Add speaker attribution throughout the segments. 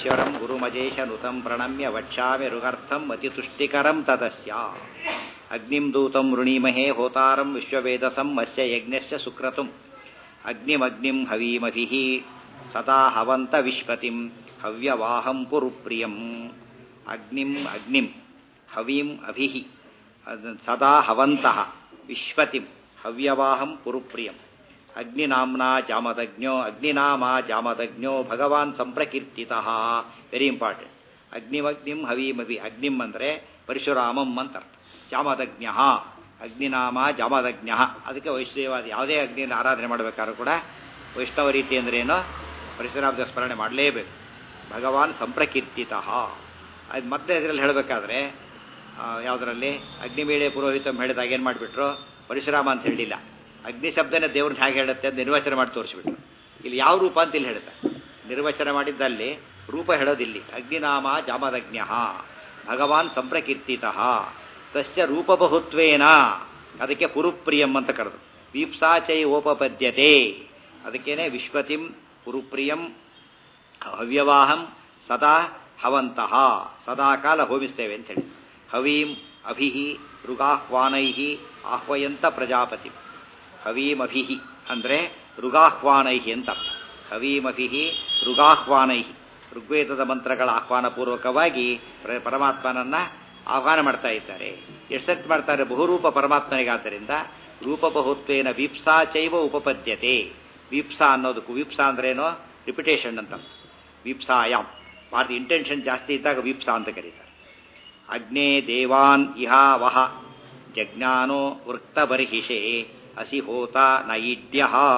Speaker 1: ಸರ್ವೇಶ್ವರಂ ಗುರುಮಜೇಶ ನುತಂ ಪ್ರಣಮ್ಯ ವಕ್ಷ್ಯಾಮಿ ಋಗರ್ಥಂ ಅತಿತುಷ್ಟಿಕರಂ ತದಸ್ಯ ಅಗ್ನಿಂ ದೂತಂ ವೃಣೀಮಹೇ ಹೋತಾರಂ ವಿಶ್ವವೇದಸಂ ಮಸ್ಯ ಯಜ್ಞಸ್ಯ ಸುಕ್ರತುಂ ಅಗ್ನಿಮಗ್ನಿಂ ಹವೀಮಭಿಃ ಸದಾ ಹವಂತ ವಿಶ್ವತಿಂ ಹವ್ಯವಾಹಂ ಪುರುಪ್ರಿಯಂ ಅಗ್ನಿಂ ಅಗ್ನಿಂ ಹವೀಂ ಅಭಿಃ ಅದ್- ಸದಾ ಹವಂತಃ ವಿಶ್ವತಿಂ ಹವ್ಯವಾಹಂ ಪುರುಪ್ರಿಯಂ ಅಗ್ನಿನಾಮ್ನಾ ಜಾಮದಗ್ನೋ ಅಗ್ನಿನಾಮ ಜಾಮದಗ್ನೋ ಭಗವಾನ್ ಸಂಪ್ರಕೀರ್ತಿತಃ ವೆರಿ ಇಂಪಾರ್ಟೆಂಟ್ ಅಗ್ನಿಮಗ್ನಿಂ ಹವೀಮಭಿ ಅಗ್ನಿಂ ಅಂದರೆ ಪರಶುರಾಮಂ ಅಂತ ಅರ್ಥ ಜಾಮದಗ್ನ ಅಗ್ನಿನಾಮ ಜಾಮದಗ್ನ ಅದಕ್ಕೆ ವೈಷ್ಣವಾದಿ ಯಾವುದೇ ಅಗ್ನಿಯನ್ನು ಆರಾಧನೆ ಮಾಡಬೇಕಾದ್ರೂ ಕೂಡ ವೈಷ್ಣವ ರೀತಿ ಅಂದ್ರೆ ಏನು ಪರಶುರಾಮದ ಸ್ಮರಣೆ ಮಾಡಲೇಬೇಕು ಭಗವಾನ್ ಸಂಪ್ರಕೀರ್ತಿತಃ ಅದು ಮತ್ತೆ ಇದರಲ್ಲಿ ಹೇಳಬೇಕಾದ್ರೆ ಯಾವುದರಲ್ಲಿ ಅಗ್ನಿಮೇಳೆ ಪುರೋಹಿತಂ ಹೇಳಿದಾಗ ಏನು ಮಾಡಿಬಿಟ್ರು ಪರಶುರಾಮ ಅಂತ ಹೇಳಿಲ್ಲ ಅಗ್ನಿ ಶಬ್ದನೇ ದೇವ್ರನ್ನ ಹೇಗೆ ಹೇಳುತ್ತೆ ಅಂತ ನಿರ್ವಚನ ಮಾಡಿ ತೋರಿಸ್ಬಿಟ್ರು ಇಲ್ಲಿ ಯಾವ ರೂಪ ಅಂತ ಇಲ್ಲಿ ಹೇಳುತ್ತೆ ನಿರ್ವಚನ ಮಾಡಿದ್ದಲ್ಲಿ ರೂಪ ಹೇಳೋದಿಲ್ಲಿ ಅಗ್ನಿನಾಮ ಜಾಮದಗ್ನ್ಯ ಭಗವಾನ್ ಸಂಪ್ರಕೀರ್ತಿತಃ ತಸ್ಯ ರೂಪಬಹುತ್ವೇನ ಅದಕ್ಕೆ ಪುರುಪ್ರಿಯಂ ಅಂತ ಕರೆದು ವೀಪ್ಸಾಚೈ ಓಪಪದ್ಯತೆ ಅದಕ್ಕೇನೆ ವಿಶ್ವತಿಂ ಪುರುಪ್ರಿಯಂ ಹವ್ಯವಾಹಂ ಸದಾ ಹವಂತಹ ಸದಾಕಾಲ ಹೋಮಿಸ್ತೇವೆ ಅಂತ ಹೇಳಿ ಹವೀಂ ಅಭಿಃ ಋಗಾಹ್ವಾನೈ ಆಹ್ವಯಂತ ಪ್ರಜಾಪತಿ ಹವೀಮಭಿಃ ಅಂದರೆ ಋಗಾಹ್ವಾನೈ ಅಂತ ಅರ್ಥ ಹವೀಮಭಿಃ ಋಗಾಹ್ವಾನೈ ಋಗ್ವೇದದ ಮಂತ್ರಗಳ ಆಹ್ವಾನ ಪೂರ್ವಕವಾಗಿ ಪ್ರ- ಪರಮಾತ್ಮನನ್ನ ಆಹ್ವಾನ ಮಾಡ್ತಾ ಇದ್ದಾರೆ ಎಷ್ಟು ಸತಿ ಮಾಡ್ತಾರೆ ಬಹುರೂಪ ಪರಮಾತ್ಮನಿಗಾದ್ದರಿಂದ ರೂಪಬಹುತ್ವೇನ ವೀಪ್ಸಾ ಚೈವ ಉಪಪದ್ಯತೆ ವೀಪ್ಸಾ ಅನ್ನೋದಕ್ಕೂ ವೀಪ್ಸಾ ಅಂದ್ರೇನೋ ರಿಪಿಟೇಷನ್ ಅಂತ ವೀಪ್ಸಾಯಾಮ್ ಮಾತು ಇಂಟೆನ್ಷನ್ ಜಾಸ್ತಿ ಇದ್ದಾಗ ವೀಪ್ಸಾ ಅಂತ ಕರೀತಾರೆ ಅಗ್ನೇ ದೇವಾನ್ ಇಹ ವಹ ಜಜ್ಞಾನೋ ವೃತ್ತಬರ್ಹಿಷೆ ಅಸಿ ಹೋತ ನೈಡ್ಯ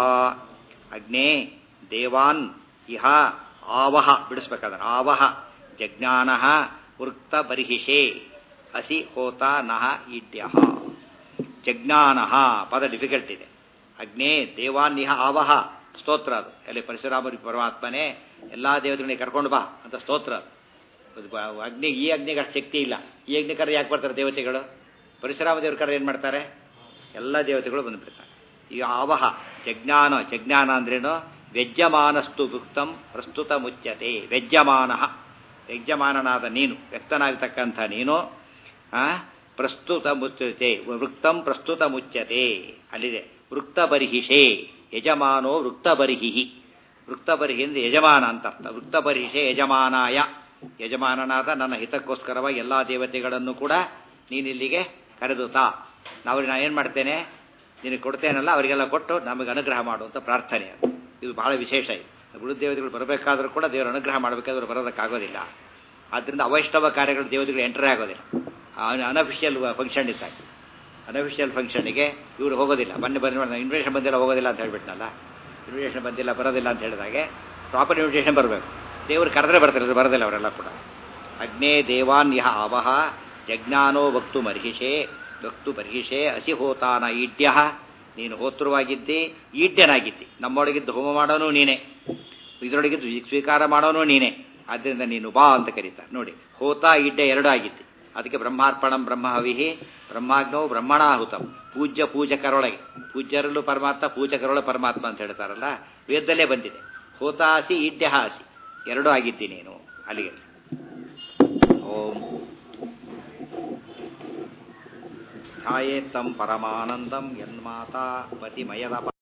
Speaker 1: ಅಗ್ನೇ ದೇವಾನ್ ಇಹ ಆವಹ ಬಿಡಿಸ್ಬೇಕಾದ್ರೆ ಆವಹ ಜಜ್ಞಾನ ವೃತ್ತಬರ್ಹಿಷೆ ಅಸಿ ಹೋತ ನಹ ಈಡ್ಯ ಜಜ್ಞಾನ ಪದ ಡಿಫಿಕಲ್ಟ್ ಇದೆ ಅಗ್ನೇ ದೇವಾನ್ಯಹ ಆವಹ ಸ್ತೋತ್ರ ಅದು ಅಲ್ಲಿ ಪರಶುರಾಮರಿ ಪರಮಾತ್ಮನೇ ಎಲ್ಲಾ ದೇವತೆಗಳಿಗೆ ಕರ್ಕೊಂಡು ಬಾ ಅಂತ ಸ್ತೋತ್ರ ಅದು ಅದು ಬ- ಅಗ್ನಿ ಈ ಅಗ್ನಿಗೆ ಅಷ್ಟು ಶಕ್ತಿ ಇಲ್ಲ ಈ ಅಗ್ನಿ ಕರೆ ಯಾಕೆ ಬರ್ತಾರೆ ದೇವತೆಗಳು ಪರಶುರಾಮ ದೇವ್ರ ಕರೆ ಏನು ಮಾಡ್ತಾರೆ ಎಲ್ಲ ದೇವತೆಗಳು ಬಂದುಬಿಡ್ತಾರೆ ಈ ಆವಹ ಜಜ್ಞಾನ ಜಜ್ಞಾನ ಅಂದ್ರೇನು ವ್ಯಜ್ಯಮಾನಸ್ತು ಭುಕ್ತಂ ಪ್ರಸ್ತುತ ಮುಚ್ಯತೆ ವ್ಯಜ್ಯಮಾನ ವ್ಯಜ್ಯಮಾನನಾದ ನೀನು ವ್ಯಕ್ತನಾಗತಕ್ಕಂಥ ನೀನು ಆ, ಪ್ರಸ್ತುತ ಮುಚ್ಯತೆ ವೃಕ್ತಂ ಪ್ರಸ್ತುತ ಮುಚ್ಯತೆ ಅಲ್ಲಿದೆ ವೃಕ್ತಬರ್ಹಿಷೆ ಯಜಮಾನೋ ವೃಕ್ತಬರ್ಹಿ ವೃಕ್ತಬರ್ಹಿ ಅಂದ್ರೆ ಯಜಮಾನ ಅಂತ ಅರ್ಥ ವೃಕ್ತಬರ್ಹಿಷೆ ಯಜಮಾನಾಯ ಯಜಮಾನನಾದ ನನ್ನ ಹಿತಕ್ಕೋಸ್ಕರವಾಗಿ ಎಲ್ಲಾ ದೇವತೆಗಳನ್ನು ಕೂಡ ನೀನಿಲ್ಲಿಗೆ ಕರೆದು ತಾ ನಾವು ನಾನು ಏನು ಮಾಡ್ತೇನೆ ನಿನಗೆ ಕೊಡ್ತೇನಲ್ಲ ಅವರಿಗೆಲ್ಲ ಕೊಟ್ಟು ನಮಗೆ ಅನುಗ್ರಹ ಮಾಡುವಂಥ ಪ್ರಾರ್ಥನೆ ಅದು ಇದು ಬಹಳ ವಿಶೇಷ ಇದು ಗುರುದೇವತೆಗಳು ಬರಬೇಕಾದ್ರೂ ಕೂಡ ದೇವರ ಅನುಗ್ರಹ ಮಾಡಬೇಕಾದ್ರೂ ಬರೋದಕ್ಕಾಗೋದಿಲ್ಲ ಆದ್ದರಿಂದ ಅವೈಷ್ಣವ ಕಾರ್ಯಗಳು ದೇವತೆಗಳು ಎಂಟ್ರೇ ಆಗೋದಿಲ್ಲ ಅನಫಿಷಿಯಲ್ ಫಂಕ್ಷನ್ ಇದ್ದಾಗ ಅನಫಿಷಿಯಲ್ ಫಂಕ್ಷನ್ಗೆ ಇವರು ಹೋಗೋದಿಲ್ಲ ಬನ್ನಿ ಬನ್ನಿ ಇನ್ವಿಟೇಷನ್ ಬಂದಿಲ್ಲ ಹೋಗೋದಿಲ್ಲ ಅಂತ ಹೇಳ್ಬಿಟ್ನಲ್ಲ ಇನ್ವಿಟೇಷನ್ ಬಂದಿಲ್ಲ ಬರೋದಿಲ್ಲ ಅಂತ ಹೇಳಿದಾಗೆ ಪ್ರಾಪರ್ ಇನ್ವಿಟೇಷನ್ ಬರಬೇಕು ದೇವರು ಕರೆದ್ರೆ ಬರ್ತಾರೆ ಬರೋದಿಲ್ಲ ಅವರೆಲ್ಲ ಕೂಡ ಅಗ್ನೇ ದೇವಾನ್ ಯಹ ಅವಹ ಜಜ್ಞಾನೋ ವಕ್ತು ಮರ್ಹಿಷೆ ವಕ್ತು ಬರ್ಹಿಷೆ ಅಸಿ ಹೋತಾನ ಈಡ್ಯ ನೀನು ಹೋತೃವಾಗಿದ್ದಿ ಈಡ್ಯನಾಗಿದ್ದಿ ನಮ್ಮೊಳಗಿದ್ದು ಹೋಮ ಮಾಡೋನು ನೀನೇ ಇದರೊಳಗಿದ್ದು ಸ್ವೀಕಾರ ಮಾಡೋನು ನೀನೇ ಆದ್ದರಿಂದ ನೀನು ಬಾ ಅಂತ ಕರೀತಾರೆ ನೋಡಿ ಹೋತ ಈಡ್ಯ ಎರಡು ಆಗಿದ್ದಿ ಅದಕ್ಕೆ ಬ್ರಹ್ಮಾರ್ಪಣಂ ಬ್ರಹ್ಮಹವಿಹಿ ಬ್ರಹ್ಮಾಗ್ನೋ ಬ್ರಹ್ಮಣಾಹುತಂ ಪೂಜ್ಯ ಪೂಜಕರೊಳಗೆ ಪೂಜ್ಯರಲ್ಲೂ ಪರಮಾತ್ಮ ಪೂಜಕರೊಳ ಪರಮಾತ್ಮ ಅಂತ ಹೇಳ್ತಾರಲ್ಲ ವೇದದಲ್ಲೇ ಬಂದಿದೆ ಹೋತಾಸಿ ಈಡ್ಯ ಹಾಸಿ ಎರಡೂ ಆಗಿದ್ದಿ ನೀನು ಅಲ್ಲಿಗೆ ಓಂ ಧ್ಯಾಯೇತ್ತಂ ಪರಮಾನಂದಂ ಯನ್ಮಾತಾ ಪತಿಮಯದ